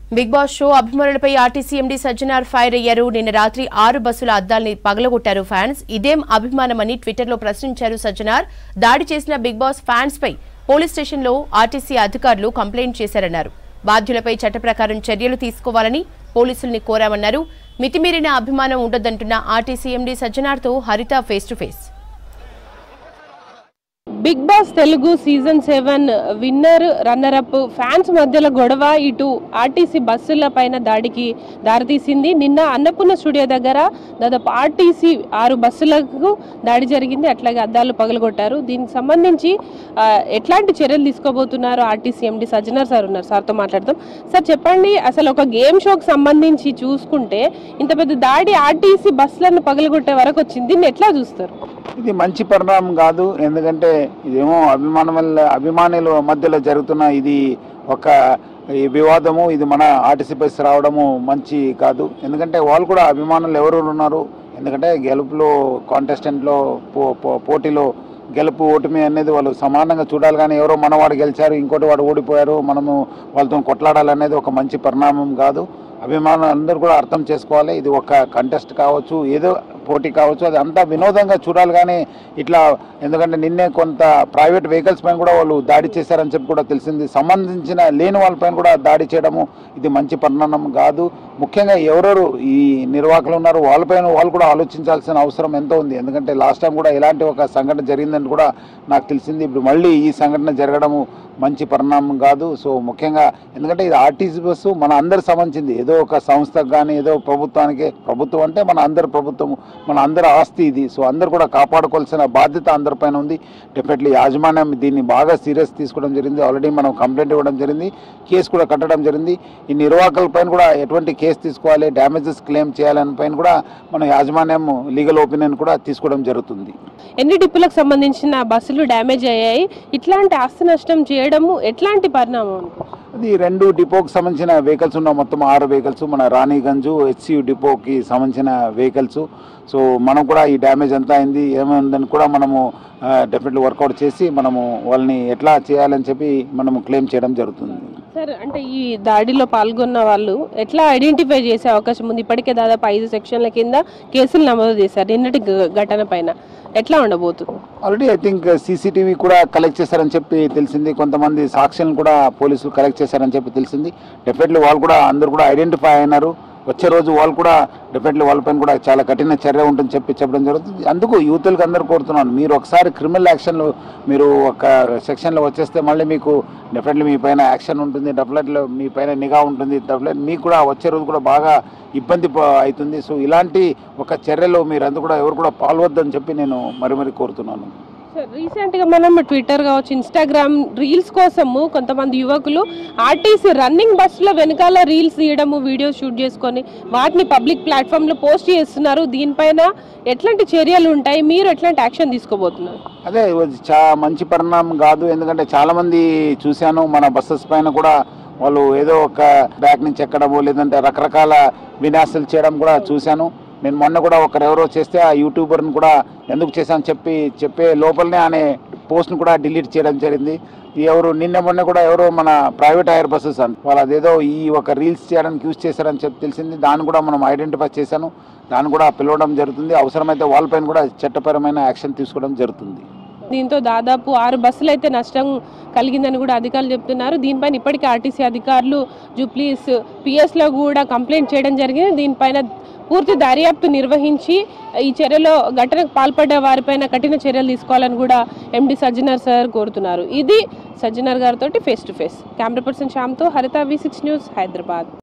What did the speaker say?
big Boss show అభిమానులపై RTC MD Sajjanar fire అయ్యారు నిన్న రాత్రి ఆరు బస్సుల అద్దాల్ని పగలగొట్టారు ఫ్యాన్స్ ఇదేం అభిమానమని ట్విట్టర్లో ప్రశ్నించారు సజ్జనార్ దాడి చేసిన బిగ్ బాస్ ఫ్యాన్స్ పై పోలీస్ స్టేషన్లో ఆర్టీసీ అధికారులు కంప్లైంట్ చేశారన్నారు బాధ్యులపై చట్ట ప్రకారం చర్యలు తీసుకోవాలని పోలీసుల్ని కోరామన్నారు మితిమీరిన అభిమానం ఉండొద్దంటున్న ఆర్టీసీ ఎండీ సజ్జనార్తో Haritha face to face Big Boss Telugu season seven winner runner up fans మధ్యలో గొడవ ఇటు ఆర్టీసీ బస్సుల పైన దాడికి దారితీసింది నిన్న అన్నపూర్ణ స్టూడియో దగ్గర దాదాపు ఆర్టీసీ ఆరు బస్సులకు దాడి జరిగింది అట్లాగే అద్దాలు పగలగొట్టారు దీనికి సంబంధించి ఆ, ఎట్లాంటి చర్యలు తీసుకోబోతున్నారు ఆర్టీసీ ఎండి సజ్జనర్ సార్ ఉన్నారు సార్తో మాట్లాడదాం సార్ చెప్పండి అసలు ఒక గేమ్ షోకి సంబంధించి చూసుకుంటే ఇంత పెద్ద దాడి ఆర్టీసీ బస్సులను పగలగొట్టే వరకు వచ్చింది దీన్ని ఎట్లా చూస్తారు ఇది మంచి పరిణామం కాదు ఎందుకంటే ఇదేమో అభిమానుల అభిమానుల మధ్యలో జరుగుతున్న ఇది ఒక ఈ వివాదము ఇది మన ఆర్టీసీ బస్ రావడము మంచి కాదు ఎందుకంటే వాళ్ళు కూడా అభిమానులు ఎవరు ఉన్నారు ఎందుకంటే గెలుపులో కాంటెస్టెంట్లో పో పో- పోటీలో గెలుపు ఓటమి అనేది వాళ్ళు సమానంగా చూడాలి కానీ ఎవరో మనవాడు గెలిచారు ఇంకోటి వాడు ఓడిపోయారు మనము వాళ్ళతో కొట్లాడాలనేది ఒక మంచి పరిణామం కాదు అభిమానులు అందరూ కూడా అర్థం చేసుకోవాలి ఇది ఒక కంటెస్ట్ కావచ్చు ఏదో పోటీ కావచ్చు అది అంతా వినోదంగా చూడాలి కానీ ఇట్లా ఎందుకంటే నిన్నే కొంత ప్రైవేట్ వెహికల్స్ పైన కూడా వాళ్ళు దాడి చేశారని చెప్పి కూడా తెలిసింది సంబంధించిన లేని వాళ్ళపైన కూడా దాడి చేయడము ఇది మంచి పరిణామం కాదు ముఖ్యంగా ఎవరెవరు ఈ నిర్వాహకులు ఉన్నారు వాళ్ళపైన వాళ్ళు కూడా ఆలోచించాల్సిన అవసరం ఎంతో ఉంది ఎందుకంటే లాస్ట్ టైం కూడా ఇలాంటి ఒక సంఘటన జరిగిందని కూడా నాకు తెలిసింది ఇప్పుడు మళ్ళీ ఈ సంఘటన జరగడము మంచి పరిణామం కాదు సో ముఖ్యంగా ఎందుకంటే ఇది ఆర్టీసీ బస్సు మన అందరి సంబంధించింది ఏదో ఒక సంస్థకు కానీ ఏదో ప్రభుత్వానికి ప్రభుత్వం అంటే మన అందరి ప్రభుత్వం మన అందరి ఆస్తి ఇది సో అందరు కూడా కాపాడుకోవాల్సిన బాధ్యత అందరిపైన ఉంది డెఫినెట్లీ యాజమాన్యం దీన్ని బాగా సీరియస్ తీసుకోవడం జరిగింది ఆల్రెడీ మనం కంప్లైంట్ ఇవ్వడం జరిగింది కేసు కూడా కట్టడం జరిగింది ఈ నిర్వాహకుల పైన కూడా ఎటువంటి కేసు తీసుకోవాలి డ్యామేజెస్ క్లెయిమ్ చేయాలని పైన కూడా మన యాజమాన్యం లీగల్ ఒపీనియన్ కూడా తీసుకోవడం జరుగుతుంది ఎన్ని డిప్పులకు సంబంధించిన బస్సులు డ్యామేజ్ అయ్యాయి ఇట్లాంటి ఆస్తి నష్టం చేయడము ఎట్లాంటి పరిణామం అనుకోవచ్చు అది రెండు డిపోకి సంబంధించిన వెహికల్స్ ఉన్న మొత్తం ఆరు వెహికల్స్ మన రాణిగంజ్ హెచ్సియు డిపోకి సంబంధించిన వెహికల్స్ సో మనం కూడా ఈ డ్యామేజ్ ఎంత అయింది ఏమైందని కూడా మనము డెఫినెట్లీ వర్కౌట్ చేసి మనము వాళ్ళని ఎట్లా చేయాలని చెప్పి మనము క్లెయిమ్ చేయడం జరుగుతుంది సార్ అంటే ఈ దాడిలో పాల్గొన్న వాళ్ళు ఎట్లా ఐడెంటిఫై చేసే అవకాశం ఉంది ఇప్పటికే దాదాపు ఐదు సెక్షన్ల కింద కేసులు నమోదు చేశారు నిన్నటి గ- ఘటన పైన ఎట్లా ఉండబోతుంది ఆల్రెడీ ఐ థింక్ సీసీటీవీ కూడా కలెక్ట్ చేశారని చెప్పి తెలిసింది కొంతమంది సాక్ష్యాలను కూడా పోలీసులు కలెక్ట్ చేశారని చెప్పి తెలిసింది డెఫినెట్లీ వాళ్ళు కూడా అందరూ కూడా ఐడెంటిఫై అయినారు వచ్చే రోజు వాళ్ళు కూడా డెఫినెట్లీ వాళ్ళపైన కూడా చాలా కఠిన చర్య ఉంటుందని చెప్పి చెప్పడం జరుగుతుంది అందుకు యూతులకు అందరూ కోరుతున్నాను మీరు ఒకసారి క్రిమినల్ యాక్షన్లో మీరు ఒక సెక్షన్లో వచ్చేస్తే మళ్ళీ మీకు డెఫినెట్లీ మీ పైన యాక్షన్ ఉంటుంది డెఫినెట్లీ మీ పైన నిఘా ఉంటుంది డెఫినెట్ మీకు కూడా వచ్చే రోజు కూడా బాగా ఇబ్బంది ప- అవుతుంది సో ఇలాంటి ఒక చర్యలో మీరందరూ కూడా ఎవరు కూడా పాల్వద్దని చెప్పి నేను మరి మరి కోరుతున్నాను సార్ రీసెంట్గా మనం ట్విట్టర్ కావచ్చు ఇన్స్టాగ్రామ్ రీల్స్ కోసము కొంతమంది యువకులు ఆర్టీసీ రన్నింగ్ బస్సుల వెనకాల రీల్స్ తీయడము వీడియోస్ షూట్ చేసుకొని వాటిని పబ్లిక్ ప్లాట్ఫామ్లో పోస్ట్ చేస్తున్నారు దీనిపైన ఎట్లాంటి చర్యలు ఉంటాయి మీరు ఎట్లాంటి యాక్షన్ తీసుకోబోతున్నారు అదే ఇది చా మంచి పరిణామం కాదు ఎందుకంటే చాలా మంది చూశాను మన బస్సెస్ పైన కూడా వాళ్ళు ఏదో ఒక బ్యాక్ నుంచి ఎక్కడము లేదంటే రకరకాల వినాశాలు చేయడం కూడా చూశాను నేను మొన్న కూడా ఒకరెవరో చేస్తే ఆ యూట్యూబర్ని కూడా ఎందుకు చేశాను చెప్పి చెప్పే లోపలనే ఆయన పోస్ట్ని కూడా డిలీట్ చేయడం జరిగింది ఈ ఎవరు నిన్న మొన్న కూడా ఎవరో మన ప్రైవేట్ హైర్ బస్సెస్ అని వాళ్ళు అదేదో ఈ ఒక రీల్స్ చేయడానికి యూజ్ చేశారని చెప్పి తెలిసింది దాన్ని కూడా మనం ఐడెంటిఫై చేశాను దాన్ని కూడా పిలవడం జరుగుతుంది అవసరమైతే వాళ్ళపైన కూడా చట్టపరమైన యాక్షన్ తీసుకోవడం జరుగుతుంది దీంతో దాదాపు ఆరు బస్సులు అయితే నష్టం కలిగిందని కూడా అధికారులు చెప్తున్నారు దీనిపైన ఇప్పటికే ఆర్టీసీ అధికారులు జూప్లీస్ పిఎస్లో కూడా కంప్లైంట్ చేయడం జరిగింది దీనిపైన పూర్తి దర్యాప్తు నిర్వహించి ఈ చర్యలో ఘటనకు పాల్పడ్డ వారిపైన కఠిన చర్యలు తీసుకోవాలని కూడా ఎండి సజ్జనర్ సార్ కోరుతున్నారు ఇది సజ్జనర్ గారితో face to face camera person శ్యామ్తో Haritha V six news Hyderabad